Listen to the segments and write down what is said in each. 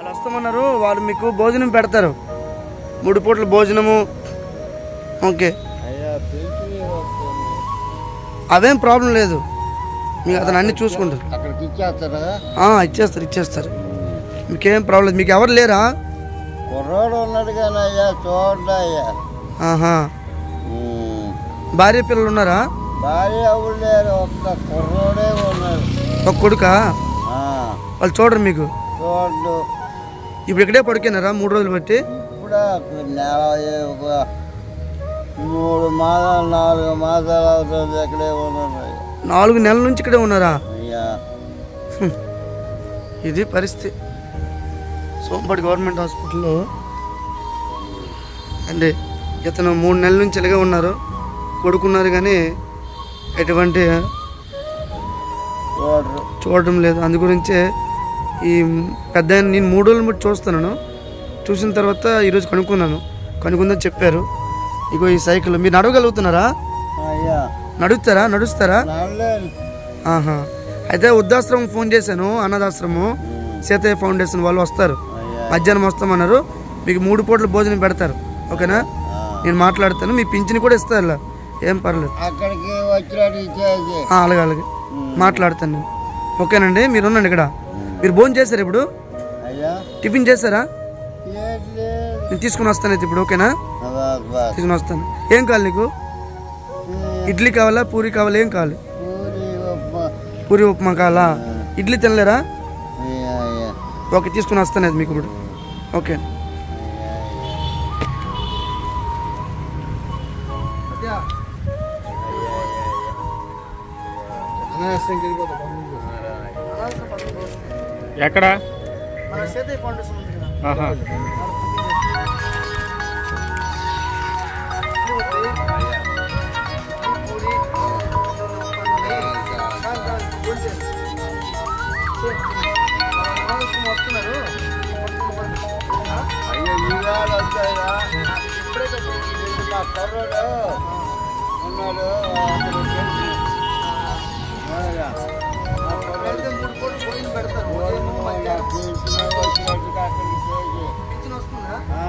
వాళ్ళు వస్తామన్నారు వాళ్ళు మీకు భోజనం పెడతారు మూడు పూట్ల భోజనము ఓకే అయ్యా పిలిచి వస్తుంది అవేం ప్రాబ్లం లేదు మీకు అతను అన్ని చూసుకుంటారు అక్కడికి ఇచ్చేస్తారా ఆ, ఇచ్చేస్తారు ఇచ్చేస్తారు మీకేం ప్రాబ్లం లేదు మీకు ఎవరు లేరా కుర్రోడు ఉన్నాడు కానీ అయ్యా చూడండి అయ్యా ఆహా ఉమ్. భార్య పిల్లలు ఉన్నారా భార్య ఎవరు లేరు ఒక్క కుర్రోడే ఉన్నాడు ఒక కొడుకా ఆ, వాళ్ళు చూడరు మీకు చూడు ఇప్పుడు ఇక్కడే పడుకున్నారా మూడు రోజులు బట్టి ఇప్పుడే నెల ఒక మూడు మాసాలు నాలుగు మాసాలు అవుతుంది ఇక్కడే ఉన్నాడు అయ్యా. నాలుగు నెలల నుంచి ఇక్కడే ఉన్నారా అయ్యా ఇది పరిస్థితి సోంపాటి గవర్నమెంట్ హాస్పిటల్లో అంటే ఇతను మూడు నెలల నుంచి ఇలాగే ఉన్నారు కొడుకున్నారు కానీ ఎటువంటి చూడరు చూడడం లేదు అందు గురించే ఈ పెద్ద ఆయన నేను మూడు రోజులు బట్టి చూస్తున్నాను చూసిన తర్వాత ఈరోజు కనుక్కున్నాను కనుక్కుందని చెప్పారు ఇగో ఈ సైకిల్ మీరు నడవగలుగుతున్నారా అయ్యా నడుస్తారా నడుస్తారా నడలేను ఆహా అయితే వృద్ధాశ్రమం ఫోన్ చేశాను అన్నదాశ్రమం సీతయ్య ఫౌండేషన్ వాళ్ళు వస్తారు అయ్యా మధ్యాహ్నం వస్తామన్నారు మీకు మూడు పూట్ల భోజనం పెడతారు ఓకేనా ఆ. నేను మాట్లాడతాను మీ పింఛన్ కూడా ఇస్తారు ఇలా. ఏం పర్లేదు అక్కడికి వచ్చినట్టు ఇచ్చేసి ఆ, అలాగే అలాగే మాట్లాడతాను నేను ఓకేనండి మీరు ఉండండి ఇక్కడ మీరు భోజనం చేశారు ఇప్పుడు అయ్యా టిఫిన్ చేశారా ఏం లేదు నేను తీసుకుని వస్తాను అయితే ఇప్పుడు ఓకేనా బస్ బస్ తీసుకుని వస్తాను ఏం కావాలి నీకు ఇడ్లీ కావాలా పూరి కావాలా ఏం కావాలి పూరి ఉప్మా పూరి ఉప్మా కావాలా ఇడ్లీ తినలేరా అయ్యా అయ్యా ఓకే తీసుకుని వస్తాను అయితే మీకు ఇప్పుడు ఓకే ఎక్కడ మన సీతయ్య ఫౌండేషన్ ఉంది కదా ఆహా అయ్యో ఈవేళ వచ్చాయా మా కుర్రోడు ఉన్నాడు అతను తెలిసి అయ్యా, ఆ కుర్రోడు పోయిన తీసుకుని వచ్చినట్టుగా అక్కడికి చేసి ఆ,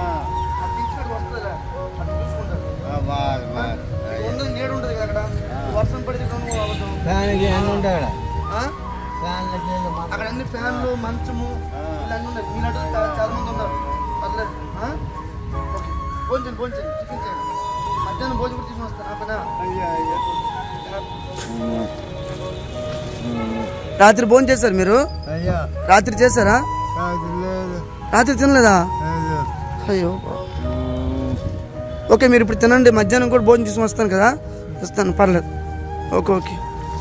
ఆ, బాగా బాగా నీడు ఉంటుంది కదా అక్కడ వర్షం పడితే కనుక అవ్వదు. దానికి ఎన్ని ఉంటాడా ఆ? దానికి అక్కడ అన్ని ఫ్యాన్లు మంచము ఇలా అన్ని ఉన్నాయి మీలాంటి వాళ్ళు చాలా చాలా మంది ఉన్నారు పర్లేదు ఆ? ఓకే భోజనం చేయండి భోజనం చేయండి టిఫిన్ చేయండి మధ్యాహ్నం భోజనం కూడా తీసుకుని వస్తాను ఆపేనా అయ్యా అయ్యా రాత్రి భోజనం చేశారు మీరు అయ్యా రాత్రి చేశారా కాదు లేదు రాత్రి తినలేదా లేదు అయ్యో ఓకే మీరు ఇప్పుడు తినండి మధ్యాహ్నం కూడా భోజనం తీసుకుని వస్తాను కదా వస్తాను పర్లేదు ఓకే ఓకే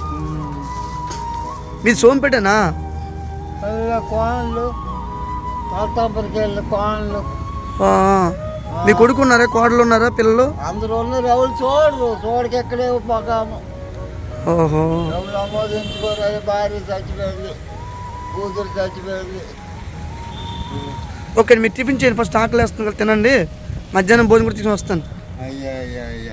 మీది సోంపేటనా అయ్యా కోళ్ళు తాతాపురికి వెళ్ళి కోళ్ళు ఆ, మీ కొడుకు ఉన్నారా కోడలు ఉన్నారా పిల్లలు అందరూ ఉన్నారు ఎవరు చూడరు చూడకి ఎక్కడే మగాము ఓహో ఎవరు ఆమోదించుకోరు అది భార్య చచ్చిపోయింది కూతురు చచ్చిపోయింది ఓకే మీరు టిఫిన్ చేయండి ఫస్ట్ ఆకలి వేస్తుంది కదా తినండి మధ్యాహ్నం భోజనం కూడా తీసుకుని వస్తాను అయ్యా అయ్యా అయ్యా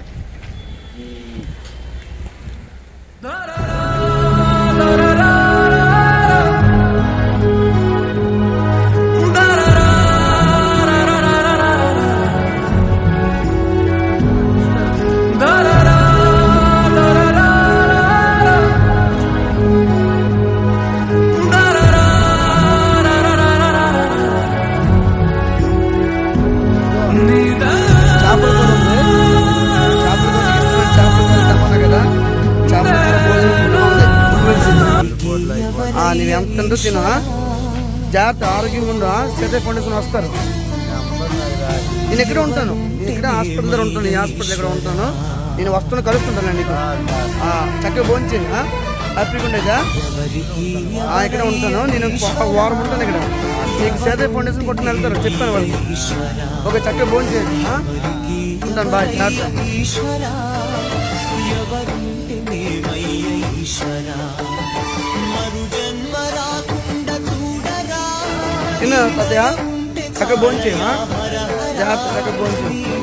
చేపల కూర ఉంది చేపల కూర నీకు ఇష్టమైన చేపల కూర తెమ్మన్నా కదా చేపల కూర భోజనం ఫుడ్ ఉంది ఫుడ్ వెలిసింది. ఆ, నీవు ఎంత తింటూ తిను ఆ? జాగ్రత్త ఆరోగ్యంగా ఉండు ఆ? సీతయ్య ఫౌండేషన్ వస్తారు నేను ఇక్కడే ఉంటాను నేను ఇక్కడ హాస్పిటల్ దగ్గర ఉంటాను ఈ హాస్పిటల్ దగ్గర ఉంటాను నేను వస్తున్న కలుస్తుంటాను నీకు ఆ, చక్కగా భోంచేయండి ఆ? హ్యాపీగా ఉండేదా ఆ, ఇక్కడే ఉంటాను నేను ఒక వారం ఉంటాను ఇక్కడ మీకు సీతయ్య ఫౌండేషన్ కొట్టుకుని వెళ్తారు చెప్పాను వాళ్ళకి ఓకే చక్కగా భోంచేయండి ఆ? ఉంటాను బాయ్ జాగ్రత్త తిన్న పెద్దయా చక్కగా భోంచేయ జాగ్రత్త చక్కగా భోంచేయ